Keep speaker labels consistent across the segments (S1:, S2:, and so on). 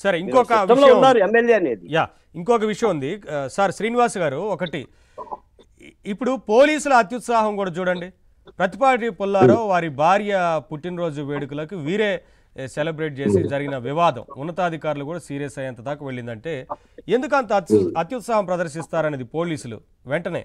S1: సరే ఇంకొక
S2: సిస్టంలో
S1: విషయం
S2: ఉన్నారు ఎమ్మెల్యే అనేది
S1: యా ఇంకొక విషయం ఉంది ఆ, సార్ శ్రీనివాస్ గారు ఒకటి ఇ- ఇప్పుడు పోలీసుల అత్యుత్సాహం కూడా చూడండి ప్రతిపాటి పుల్లారావు వారి భార్య పుట్టినరోజు వేడుకలకు వీరే ఏ, సెలబ్రేట్ చేసి జరిగిన వివాదం ఉన్నతాధికారులు కూడా సీరియస్ అయ్యేంత దాకా వెళ్ళిందంటే ఎందుకు అంత అత్యు అత్యుత్సాహం ప్రదర్శిస్తారనేది పోలీసులు వెంటనే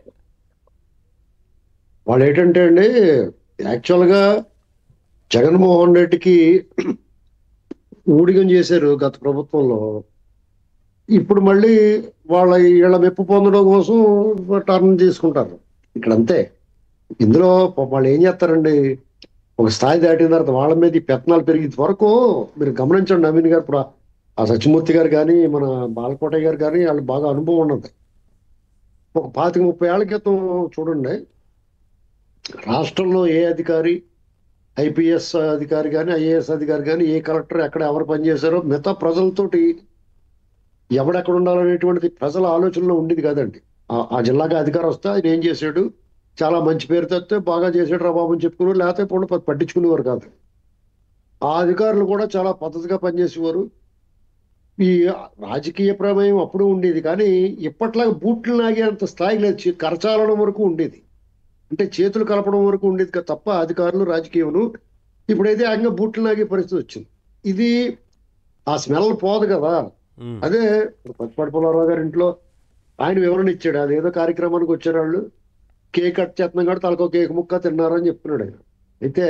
S3: వాళ్ళు ఏంటంటే అండి యాక్చువల్గా జగన్మోహన్ రెడ్డికి ఊడిగం చేశారు గత ప్రభుత్వంలో ఇప్పుడు మళ్ళీ వాళ్ళ వీళ్ళ మెప్పు పొందడం కోసం టర్న్ తీసుకుంటారు ఇక్కడ అంతే ఇందులో వాళ్ళు ఏం చేస్తారండి ఒక స్థాయి దాటిన తర్వాత వాళ్ళ మీద ఈ పెత్తనాలు పెరిగే వరకు మీరు గమనించండి నవీన్ గారు ఇప్పుడు ఆ సత్యమూర్తి గారు కానీ మన బాలకోటయ్య గారు కానీ వాళ్ళు బాగా అనుభవం ఉన్నది ఒక పాతిక ముప్పై ఏళ్ల క్రితం చూడండి రాష్ట్రంలో ఏ అధికారి ఐపీఎస్ అధికారి కానీ ఐఏఎస్ అధికారి కానీ ఏ కలెక్టర్ ఎక్కడ ఎవరు పనిచేశారో మిగతా ప్రజలతోటి ఎవడెక్కడ ఉండాలనేటువంటిది ప్రజల ఆలోచనలో ఉండేది కాదండి ఆ- ఆ జిల్లాకి అధికారం వస్తే ఆయన ఏం చేశాడు చాలా మంచి పేరు తెస్తే బాగా చేసాడు రా బాబు అని చెప్పుకున్నారు లేకపోతే ఇప్పుడు ప- పట్టించుకునేవారు కాదు ఆ అధికారులు కూడా చాలా పద్ధతిగా పనిచేసేవారు ఈ రాజకీయ ప్రమేయం అప్పుడు ఉండేది కానీ ఇప్పట్లాగా బూట్లు నాగేంత స్థాయి లేదు చి- కరచాలనం వరకు ఉండేది అంటే చేతులు కలపడం వరకు ఉండేది కా- తప్ప అధికారులు రాజకీయంలో ఇప్పుడైతే ఏకంగా బూట్లు నాగే పరిస్థితి వచ్చింది ఇది ఆ స్మెల్ పోదు కదా
S1: ఉమ్.
S3: అదే ఇప్పుడు పచ్చిపాటి పుల్లారావు గారి ఇంట్లో ఆయన వివరణ ఇచ్చాడు అది ఏదో కార్యక్రమానికి వచ్చారు వాళ్ళు కేక్ కట్ చేస్తున్నాం కాబట్టి తలకో కేక్ ముక్క తిన్నారని చెప్తున్నాడు ఆయన అయితే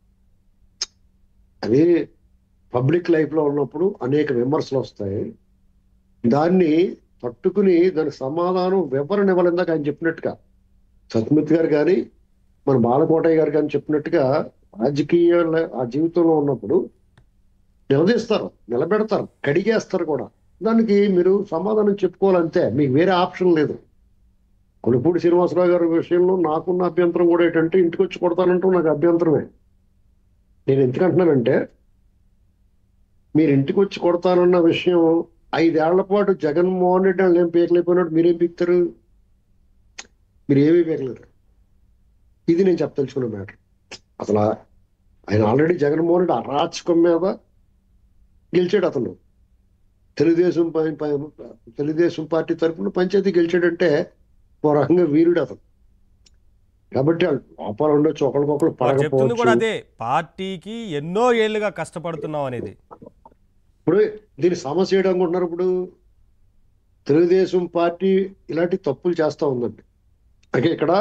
S3: అది పబ్లిక్ లైఫ్ లో ఉన్నప్పుడు అనేక విమర్శలు వస్తాయి దాన్ని పట్టుకుని దానికి సమాధానం వివరణ ఇవ్వలేందాక ఆయన చెప్పినట్టుగా సత్మిత్ గారు కానీ మన బాలకోటయ్య గారు కానీ చెప్పినట్టుగా రాజకీయ ఆ జీవితంలో ఉన్నప్పుడు నిలదీస్తారు నిలబెడతారు కడిగేస్తారు కూడా దానికి మీరు సమాధానం చెప్పుకోవాలంతే మీకు వేరే ఆప్షన్ లేదు కొలుపూడి శ్రీనివాసరావు గారి విషయంలో నాకున్న అభ్యంతరం కూడా ఏంటంటే ఇంటికి వచ్చి కొడతానంటూ నాకు అభ్యంతరమే నేను ఎందుకంటున్నానంటే మీరు ఇంటికి వచ్చి కొడతానన్న విషయం ఐదేళ్ల పాటు జగన్మోహన్ రెడ్డి వాళ్ళు ఏం పీకలేకపోయినట్టు మీరేం పీకుతారు మీరు ఏమీ పీకలేరు ఇది నేను చెప్పదలుచుకున్న మ్యాటర్ అసలు ఆయన ఆల్రెడీ జగన్మోహన్ రెడ్డి అరాచకం మీద గెలిచాడు అతను తెలుగుదేశం ప- ప- తెలుగుదేశం పార్టీ తరఫున పంచాయతీ గెలిచాడంటే ఓ రకంగా వీరుడు అతను కాబట్టి వాళ్ళు లోపాలు ఉండొచ్చు ఒకరికొకరు
S1: వారు చెప్తుంది కూడా
S3: పడకపోవచ్చు
S1: అదే పార్టీకి ఎన్నో ఏళ్లుగా కష్టపడుతున్నాం అనేది
S3: ఇప్పుడు దీని సమస్య ఏంటి అనుకుంటున్నారు ఇప్పుడు తెలుగుదేశం పార్టీ ఇలాంటి తప్పులు చేస్తా ఉందండి అయితే ఇక్కడ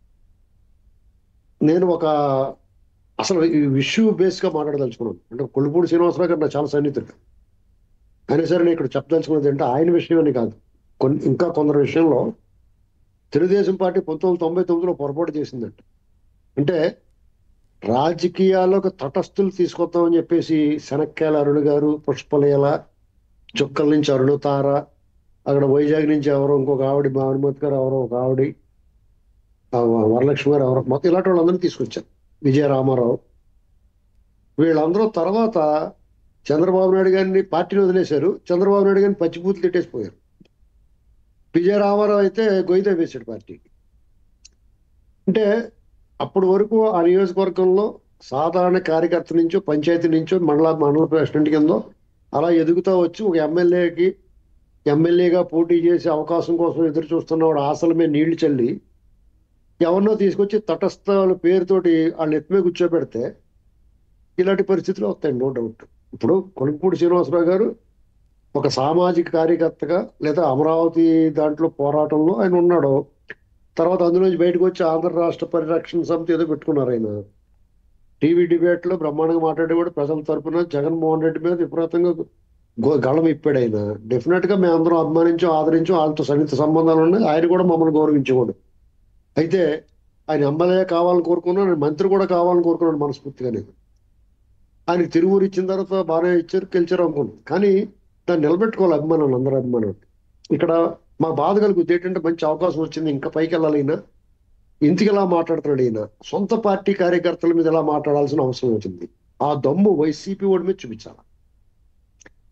S3: నేను ఒక అసలు ఈ ఇష్యూ బేస్ గా మాట్లాడదలుచుకున్నాను అంటే కొల్లిపూడి శ్రీనివాసరావు గారు నాకు చాలా సన్నిహితుడు అయినా సరే నేను ఇక్కడ చెప్పదలుచుకున్నది అంటే ఆయన విషయం అని కాదు కొన్ని ఇంకా కొందరు విషయంలో తెలుగుదేశం పార్టీ పంతొమ్మిది వందల తొంభై తొమ్మిదిలో పొరపాటు చేసిందంట అంటే రాజకీయాల్లోకి తటస్థులు తీసుకొద్దామని చెప్పేసి శనక్కాయల అరుణ్ గారు పుష్పలేల చుక్కల నుంచి అరుణతార అక్కడ వైజాగ్ నుంచి ఎవరో ఇంకొక ఆవిడ భానుమతి గారు ఎవరో ఒక ఆవిడ ఆ వరలక్ష్మి గారు ఎవరో మొత్తం ఇలాంటి వాళ్ళందరినీ తీసుకొచ్చారు విజయ రామారావు వీళ్ళందరూ తర్వాత చంద్రబాబు నాయుడు గారిని పార్టీని వదిలేశారు చంద్రబాబు నాయుడు గారిని పచ్చిబూతులు తిట్టేసిపోయారు విజయ రామారావు అయితే గొయ్యితే వేశాడు పార్టీకి అంటే అప్పటి వరకు ఆ నియోజకవర్గంలో సాధారణ కార్యకర్త నుంచో పంచాయతీ నుంచో మండల మండల ప్రెసిడెంట్ కిందో అలా ఎదుగుతూ వచ్చి ఒక ఎమ్మెల్యేకి ఎమ్మెల్యేగా పోటీ చేసే అవకాశం కోసం ఎదురు చూస్తున్నవాడు ఆశల మీద నీళ్లు చల్లి ఎవరినో తీసుకొచ్చి తటస్థాల పేరుతోటి వాళ్ళు ఎత్తుమే కూర్చోబెడితే ఇలాంటి పరిస్థితులు వస్తాయి నో డౌట్ ఇప్పుడు కొనుపూడి శ్రీనివాసరావు గారు ఒక సామాజిక కార్యకర్తగా లేదా అమరావతి దాంట్లో పోరాటంలో ఆయన ఉన్నాడు తర్వాత అందులోంచి బయటకు వచ్చి ఆంధ్ర రాష్ట్ర పరిరక్షణ సమితి ఏదో పెట్టుకున్నారు ఆయన టీవీ డిబేట్ లో బ్రహ్మాండంగా మాట్లాడే కూడా ప్రజల తరపున జగన్మోహన్ రెడ్డి మీద విపరీతంగా గో- గళం ఇప్పాడు ఆయన డెఫినెట్ గా మేము అందరం అభిమానించాం ఆదరించాం వాళ్ళతో సన్నిహిత సంబంధాలు ఉన్నాయి ఆయన కూడా మమ్మల్ని గౌరవించేవాడు అయితే ఆయన ఎమ్మెల్యే కావాలని కోరుకున్నాను ఆయన మంత్రి కూడా కావాలని కోరుకున్నాను మనస్ఫూర్తిగా నేను ఆయనకి తిరువురు ఇచ్చిన తర్వాత బాగానే ఇచ్చారు గెలిచారు అనుకున్నాను కానీ దాన్ని నిలబెట్టుకోవాలి అభిమానం అందరూ అభిమానం ఇక్కడ మా బాధ కలుగుతుంది ఏంటంటే మంచి అవకాశం వచ్చింది ఇంకా పైకి వెళ్ళాలి ఈయన ఇంటికి ఎలా మాట్లాడుతున్నాడు ఈయన సొంత పార్టీ కార్యకర్తల మీద ఎలా మాట్లాడాల్సిన అవసరం వచ్చింది ఆ దమ్ము వైసీపీ వాడి మీద చూపించాలి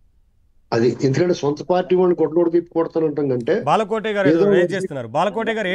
S3: అది ఎందుకంటే సొంత పార్టీ వాడిని కొట్టలోడు తిప్పి కొడతానంటాం కంటే
S1: బాలకోటే గారు
S3: ఏదో
S1: రేజ్ చేస్తున్నారు బాలకోటే గారు